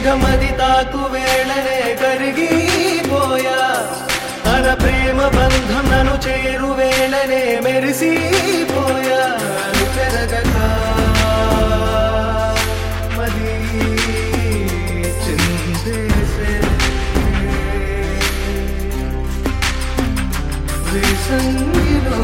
మేఘమది తాకు వేళనే కరిగిపోయా తన ప్రేమ బంధం నన్ను చేరు వేళనే మెరిసిపోయా పెరగగా మది చిందేసే వేసంగిలో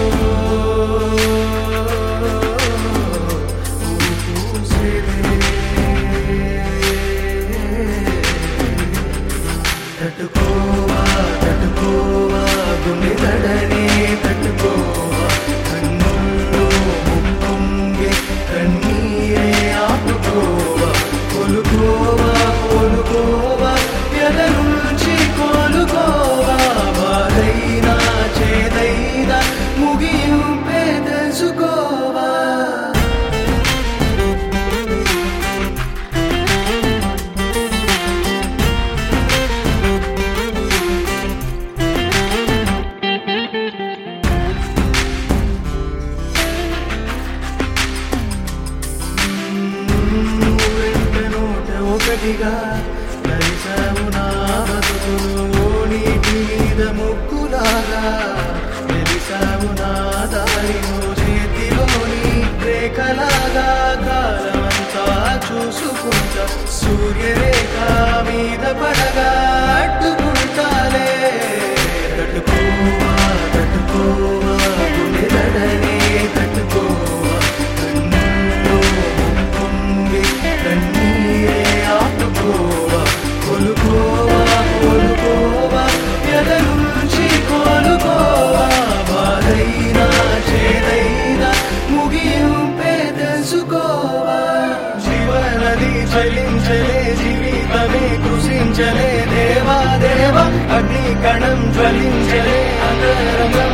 తట్టుకోవా తట్టుకోవా గుండె దడనే తట్టుకోవా కన్నుల్లో ముప్పొంగే కన్నీరే ఆపుకోవా కొలుకోవా కోలుకోవా ఎద నుంచి కోలుకోవా బాధైనా చేదైనా ముగింపే తెలుసుకోవా వెంట నూట ఒకటిగా కలిసావు నా బతుకులో నీటి మీద ముక్కులాగా తెలిసావు నా దారిలో చేతిలోని రేఖలాగా కాలమంతా చూసుకుంటా సూర్యరేఖ మీద పడగా అడ్డుకుంటాలే తట్టుకోవా తట్టుకోవా గుండె దడనే తట్టుకోవా కన్నుల్లో పొంగి కన్నీరే ఆపుకోవా కొలుకోవా కోలుకోవా ఎద నుంచి కోలుకోవా బాధైనా చేదైనా ముగింపే తెలుసుకోవా జీవనది చలించలే జీవితమే కృషించలే దేవా దేవా అగ్ని కణం జ్వలించలే అంతరంగ